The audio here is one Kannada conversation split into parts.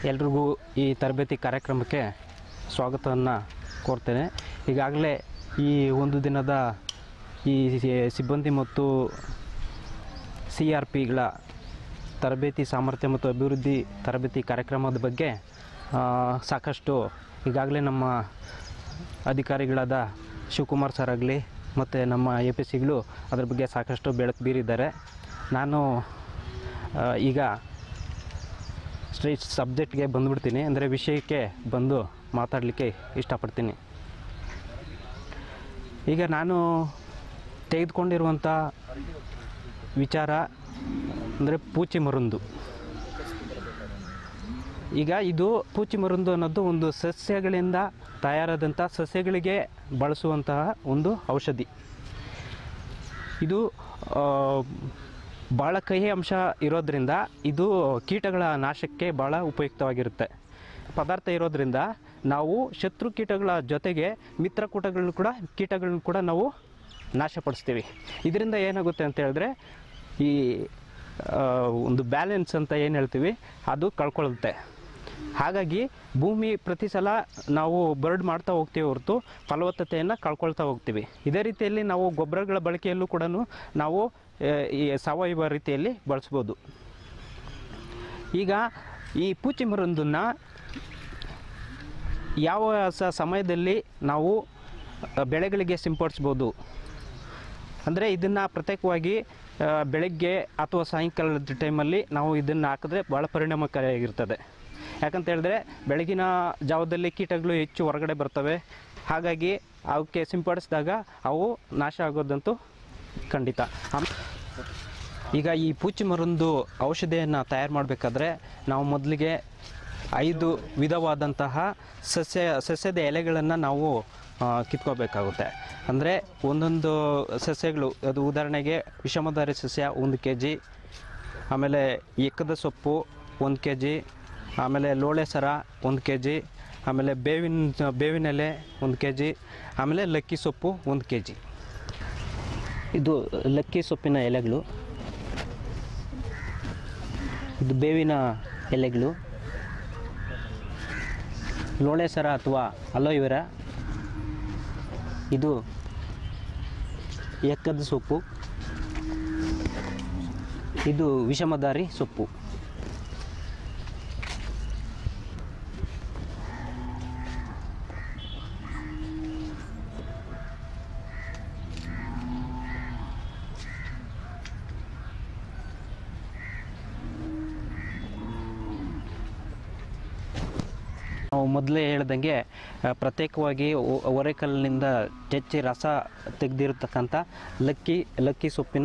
ಎಲ್ರಿಗೂ ಈ ತರಬೇತಿ ಕಾರ್ಯಕ್ರಮಕ್ಕೆ ಸ್ವಾಗತವನ್ನು ಕೋರ್ತೇನೆ ಈಗಾಗಲೇ ಈ ಒಂದು ದಿನದ ಈ ಸಿಬ್ಬಂದಿ ಮತ್ತು ಸಿ ಆರ್ ಪಿಗಳ ತರಬೇತಿ ಸಾಮರ್ಥ್ಯ ಮತ್ತು ಅಭಿವೃದ್ಧಿ ತರಬೇತಿ ಕಾರ್ಯಕ್ರಮದ ಬಗ್ಗೆ ಆ, ಸಾಕಷ್ಟು ಈಗಾಗಲೇ ನಮ್ಮ ಅಧಿಕಾರಿಗಳಾದ ಶಿವಕುಮಾರ್ ಸರ್ ಆಗಲಿ ಮತ್ತು ನಮ್ಮ ಎ ಪಿ ಸಿಗಳು ಅದ್ರ ಬಗ್ಗೆ ಸಾಕಷ್ಟು ಬೆಳಕು ಬೀರಿದ್ದಾರೆ ನಾನು ಆ, ಈಗ ಸ್ಟ್ರೈಟ್ ಸಬ್ಜೆಕ್ಟ್ಗೆ ಬಂದುಬಿಡ್ತೀನಿ ಅಂದರೆ ವಿಷಯಕ್ಕೆ ಬಂದು ಮಾತಾಡಲಿಕ್ಕೆ ಇಷ್ಟಪಡ್ತೀನಿ ಈಗ ನಾನು ತೆಗೆದುಕೊಂಡಿರುವಂಥ ವಿಚಾರ ಅಂದರೆ ಪೂಚಿ ಮರುಂದು ಈಗ ಇದು ಪೂಚಿ ಮರುಂದು ಅನ್ನೋದು ಒಂದು ಸಸ್ಯಗಳಿಂದ ತಯಾರಾದಂಥ ಸಸ್ಯಗಳಿಗೆ ಬಳಸುವಂತಹ ಒಂದು ಔಷಧಿ ಇದು ಆ, ಭಾಳ ಕಹಿ ಅಂಶ ಇರೋದ್ರಿಂದ ಇದು ಕೀಟಗಳ ನಾಶಕ್ಕೆ ಭಾಳ ಉಪಯುಕ್ತವಾಗಿರುತ್ತೆ ಪದಾರ್ಥ ಇರೋದ್ರಿಂದ ನಾವು ಶತ್ರು ಕೀಟಗಳ ಜೊತೆಗೆ ಮಿತ್ರ ಕೂಟಗಳನ್ನು ಕೂಡ ಕೀಟಗಳನ್ನು ಕೂಡ ನಾವು ನಾಶಪಡಿಸ್ತೀವಿ ಇದರಿಂದ ಏನಾಗುತ್ತೆ ಅಂತ ಹೇಳಿದ್ರೆ ಈ ಆ, ಒಂದು ಬ್ಯಾಲೆನ್ಸ್ ಅಂತ ಏನು ಹೇಳ್ತೀವಿ ಅದು ಕಳ್ಕೊಳ್ಳುತ್ತೆ ಹಾಗಾಗಿ ಭೂಮಿ ಪ್ರತಿ ಸಲ ನಾವು ಬರ್ಡ್ ಮಾಡ್ತಾ ಹೋಗ್ತೀವಿ ಹೊರತು ಫಲವತ್ತತೆಯನ್ನು ಕಳ್ಕೊಳ್ತಾ ಹೋಗ್ತೀವಿ ಇದೇ ರೀತಿಯಲ್ಲಿ ನಾವು ಗೊಬ್ಬರಗಳ ಬಳಕೆಯಲ್ಲೂ ಕೂಡ ನಾವು ಆ, ಈ ಸಾವಯವ ರೀತಿಯಲ್ಲಿ ಬಳಸ್ಬೋದು ಈಗ ಈ ಪೂಚಿ ಮರೊಂದನ್ನು ಯಾವ ಸ ಸಮಯದಲ್ಲಿ ನಾವು ಆ, ಬೆಳೆಗಳಿಗೆ ಸಿಂಪಡಿಸ್ಬೋದು ಅಂದರೆ ಇದನ್ನು ಪ್ರತ್ಯೇಕವಾಗಿ ಆ, ಬೆಳಗ್ಗೆ ಅಥವಾ ಸಾಯಂಕಾಲದ ಟೈಮಲ್ಲಿ ನಾವು ಇದನ್ನು ಹಾಕಿದ್ರೆ ಭಾಳ ಪರಿಣಾಮಕಾರಿಯಾಗಿರ್ತದೆ ಯಾಕಂತ ಹೇಳಿದ್ರೆ ಬೆಳಗಿನ ಜಾವದಲ್ಲಿ ಕೀಟಗಳು ಹೆಚ್ಚು ಹೊರಗಡೆ ಬರ್ತವೆ ಹಾಗಾಗಿ ಅವಕ್ಕೆ ಸಿಂಪಡಿಸಿದಾಗ ಅವು ನಾಶ ಆಗೋದಂತೂ ಖಂಡಿತ ಆಮ್- ಈಗ ಈ ಪೂಚಿ ಮರೊಂದು ಔಷಧಿಯನ್ನು ತಯಾರು ಮಾಡಬೇಕಾದ್ರೆ ನಾವು ಮೊದಲಿಗೆ ಐದು ವಿಧವಾದಂತಹ ಸಸ್ಯ ಸಸ್ಯದ ಎಲೆಗಳನ್ನು ನಾವು ಆ, ಕಿತ್ಕೋಬೇಕಾಗುತ್ತೆ ಅಂದರೆ ಒಂದೊಂದು ಸಸ್ಯಗಳು ಅದು ಉದಾಹರಣೆಗೆ ವಿಷಮಧಾರಿ ಸಸ್ಯ ಒಂದು ಕೆ ಜಿ ಆಮೇಲೆ ಎಕ್ಕದ ಸೊಪ್ಪು ಒಂದು ಕೆ ಜಿ ಆಮೇಲೆ ಲೋಳೆ ಸರ ಒಂದು ಕೆ ಜಿ ಆಮೇಲೆ ಬೇವಿನ ಬೇವಿನ ಎಲೆ ಒಂದು ಕೆ ಜಿ ಆಮೇಲೆ ಲಕ್ಕಿ ಸೊಪ್ಪು ಒಂದು ಕೆ ಜಿ ಇದು ಲಕ್ಕಿ ಸೊಪ್ಪಿನ ಎಲೆಗಳು ಇದು ಬೇವಿನ ಎಲೆಗಳು ಲೋಳೆ ಸರ ಅಥವಾ ಅಲೋವೆರಾ ಇದು ಎಕ್ಕದ ಸೊಪ್ಪು ಇದು ವಿಷಮಧಾರಿ ಸೊಪ್ಪು ನಾವು ಮೊದಲೇ ಹೇಳ್ದಂಗೆ ಆ, ಪ್ರತ್ಯೇಕವಾಗಿ ಒ- ಒರೆಕಲ್ಲಿನಿಂದ ಚೆಚ್ಚಿ ರಸ ತೆಗೆದಿರತಕ್ಕಂಥ ಲಕ್ಕಿ ಲಕ್ಕಿ ಸೊಪ್ಪಿನ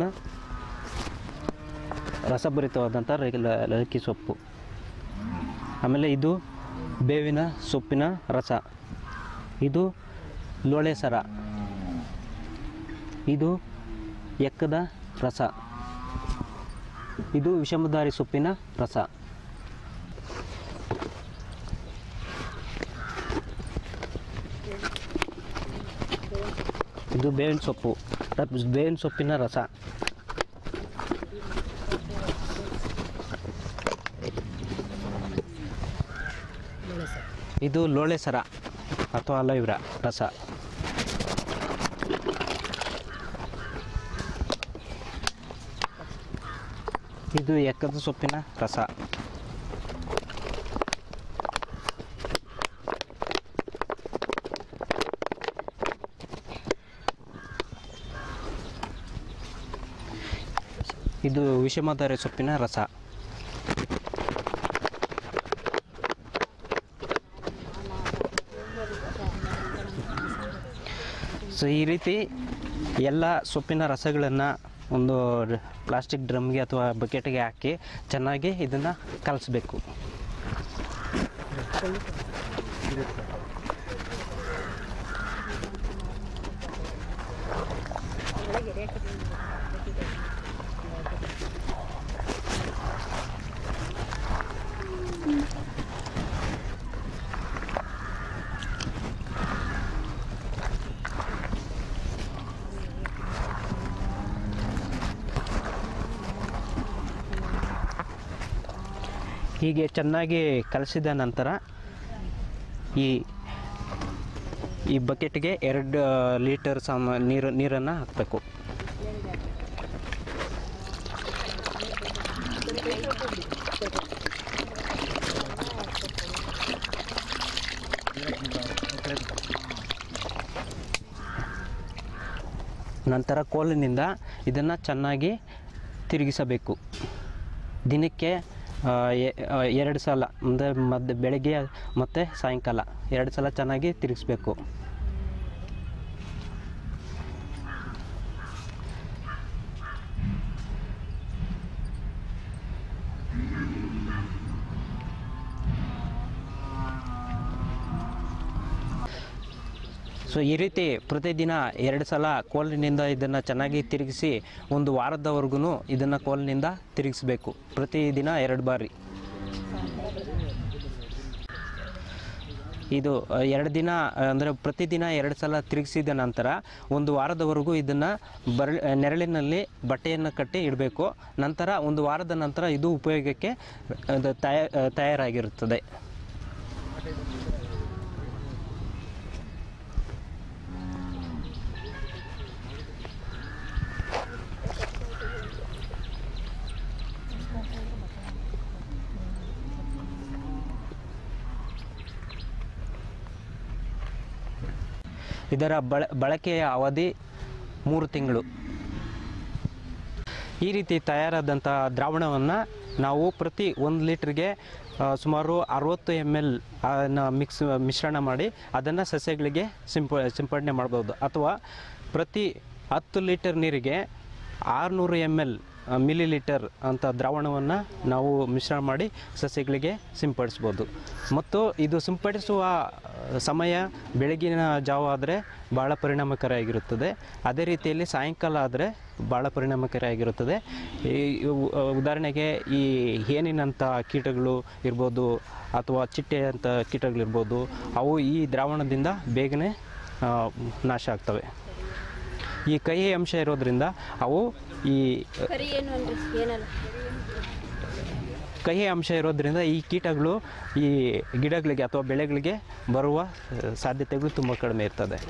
ರಸಭರಿತವಾದಂಥ ರೆ- ಲ- ಲಕ್ಕಿ ಸೊಪ್ಪು ಆಮೇಲೆ ಇದು ಬೇವಿನ ಸೊಪ್ಪಿನ ರಸ ಇದು ಲೋಳೆ ಸರ ಇದು ಎಕ್ಕದ ರಸ ಇದು ವಿಷಮಧಾರಿ ಸೊಪ್ಪಿನ ರಸ ಇದು ಬೇವಿನ ಸೊಪ್ಪು ರ- ಬೇವಿನ ಸೊಪ್ಪಿನ ರಸ ಇದು ಲೋಳೆ ಸರ ಅಥವಾ ಅಲೋವೆರಾ ರಸ ಇದು ಎಕ್ಕದ ಸೊಪ್ಪಿನ ರಸ ಇದು ವಿಷಮಧಾರೆ ಸೊಪ್ಪಿನ ರಸ ಸೊ ಈ ರೀತಿ ಎಲ್ಲ ಸೊಪ್ಪಿನ ರಸಗಳನ್ನು ಒಂದು ಪ್ಲಾಸ್ಟಿಕ್ ಡ್ರಮ್ಗೆ ಅಥವಾ ಬಕೆಟ್ಗೆ ಹಾಕಿ ಚೆನ್ನಾಗಿ ಇದನ್ನು ಕಲಿಸ್ಬೇಕು ಹೀಗೆ ಚೆನ್ನಾಗಿ ಕಲಸಿದ ನಂತರ ಈ ಈ ಬಕೆಟ್ಗೆ ಎರಡು ಲೀಟರ್ ಸಮ ನೀರು ನೀರನ್ನು ಹಾಕಬೇಕು ನಂತರ ಕೋಲಿನಿಂದ ಇದನ್ನು ಚೆನ್ನಾಗಿ ತಿರುಗಿಸಬೇಕು ದಿನಕ್ಕೆ ಆ, ಎ- ಆ, ಎರಡು ಸಲ ಅಂದರೆ ಮಧ್ಯ ಬೆಳಗ್ಗೆ ಮತ್ತು ಸಾಯಂಕಾಲ ಎರಡು ಸಲ ಚೆನ್ನಾಗಿ ತಿರುಗಿಸ್ಬೇಕು ಸೊ ಈ ರೀತಿ ಪ್ರತಿದಿನ ಎರಡು ಸಲ ಕೋಲಿನಿಂದ ಇದನ್ನು ಚೆನ್ನಾಗಿ ತಿರುಗಿಸಿ ಒಂದು ವಾರದವರೆಗೂ ಇದನ್ನು ಕೋಲಿನಿಂದ ತಿರುಗಿಸ್ಬೇಕು ಪ್ರತಿದಿನ ಎರಡು ಬಾರಿ ಇದು ಅ, ಎರಡು ದಿನ ಅಂದರೆ ಪ್ರತಿದಿನ ಎರಡು ಸಲ ತಿರುಗಿಸಿದ ನಂತರ ಒಂದು ವಾರದವರೆಗೂ ಇದನ್ನು ಬರ ನೆರಳಿನಲ್ಲಿ ಬಟ್ಟೆಯನ್ನು ಕಟ್ಟಿ ಇಡಬೇಕು ನಂತರ ಒಂದು ವಾರದ ನಂತರ ಇದು ಉಪಯೋಗಕ್ಕೆ ಅದು ತಯ ತಯಾರಾಗಿರುತ್ತದೆ ಇದರ ಬಳ ಬಳಕೆಯ ಅವಧಿ ಮೂರು ತಿಂಗಳು ಈ ರೀತಿ ತಯಾರಾದಂಥ ದ್ರಾವಣವನ್ನು ನಾವು ಪ್ರತಿ ಒಂದು ಲೀಟ್ರಿಗೆ ಆ, ಸುಮಾರು ಅರವತ್ತು ಎಮ್ ಎಲ್ ಮಿಕ್ಸ್ ಮಿಶ್ರಣ ಮಾಡಿ ಅದನ್ನು ಸಸ್ಯಗಳಿಗೆ ಸಿಂಪ ಸಿಂಪಡಣೆ ಮಾಡ್ಬೋದು ಅಥವಾ ಪ್ರತಿ ಹತ್ತು ಲೀಟರ್ ನೀರಿಗೆ ಆರುನೂರು ಎಮ್ ಎಲ್ ಮಿಲಿ ಲೀಟರ್ ಅಂತ ದ್ರಾವಣವನ್ನು ನಾವು ಮಿಶ್ರಣ ಮಾಡಿ ಸಸ್ಯಗಳಿಗೆ ಸಿಂಪಡಿಸ್ಬೋದು ಮತ್ತು ಇದು ಸಿಂಪಡಿಸುವ ಆ, ಸಮಯ ಬೆಳಗಿನ ಜಾವ ಆದರೆ ಭಾಳ ಪರಿಣಾಮಕಾರಿಯಾಗಿರುತ್ತದೆ ಅದೇ ರೀತಿಯಲ್ಲಿ ಸಾಯಂಕಾಲ ಆದರೆ ಭಾಳ ಪರಿಣಾಮಕಾರಿಯಾಗಿರುತ್ತದೆ ಈ ಇವು- ಉದಾಹರಣೆಗೆ ಈ ಹೇನಿನಂಥ ಕೀಟಗಳು ಇರ್ಬೋದು ಅಥವಾ ಚಿಟ್ಟೆ ಅಂತ ಕೀಟಗಳಿರ್ಬೋದು ಅವು ಈ ದ್ರಾವಣದಿಂದ ಬೇಗನೆ ಆ, ನಾಶ ಆಗ್ತವೆ ಈ ಕಹಿ ಅಂಶ ಇರೋದ್ರಿಂದ ಅವು ಈ ಕರಿ ಏನು ಅನ್ರಿ ಏನಲ್ಲ ಕಹಿ ಅಂಶ ಇರೋದ್ರಿಂದ ಈ ಕೀಟಗಳು ಈ ಗಿಡಗಳಿಗೆ ಅಥವಾ ಬೆಳೆಗಳಿಗೆ ಬರುವ ಆ, ಸಾಧ್ಯತೆಗಳು ತುಂಬ ಕಡಿಮೆ ಇರ್ತದೆ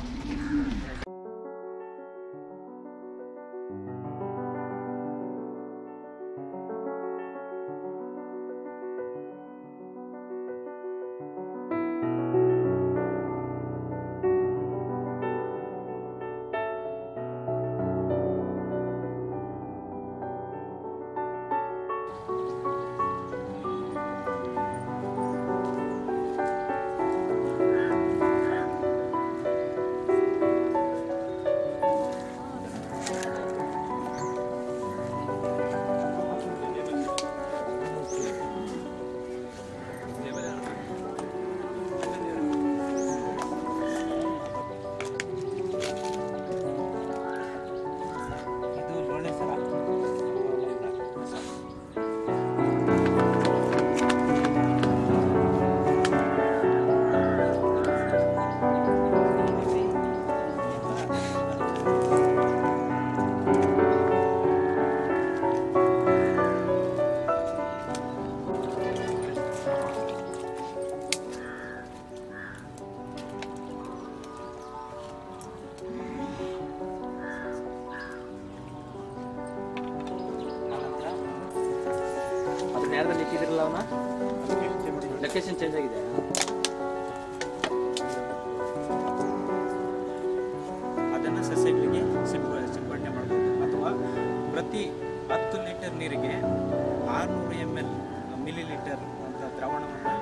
ಅದನ್ನ ಯಾರ್ದಲ್ಲಿ ಇಟ್ಟಿದ್ರಲ್ಲ ಅವನ ಲೊಕೇಶನ್ ಚೇಂಜ್ ಆಗಿದೆ ಅದನ್ನು ಸಸ್ಯಗಳಿಗೆ ಸಿಂಪ ಸಿಂಪಡಣೆ ಮಾಡ್ಬೋದು ಅಥವಾ ಪ್ರತಿ ಹತ್ತು ಲೀಟರ್ ನೀರಿಗೆ ಆರುನೂರು ಎಮ್ ಎಲ್ ಮಿಲಿ ಲೀಟರ್ ಅಂತ ದ್ರಾವಣವನ್ನು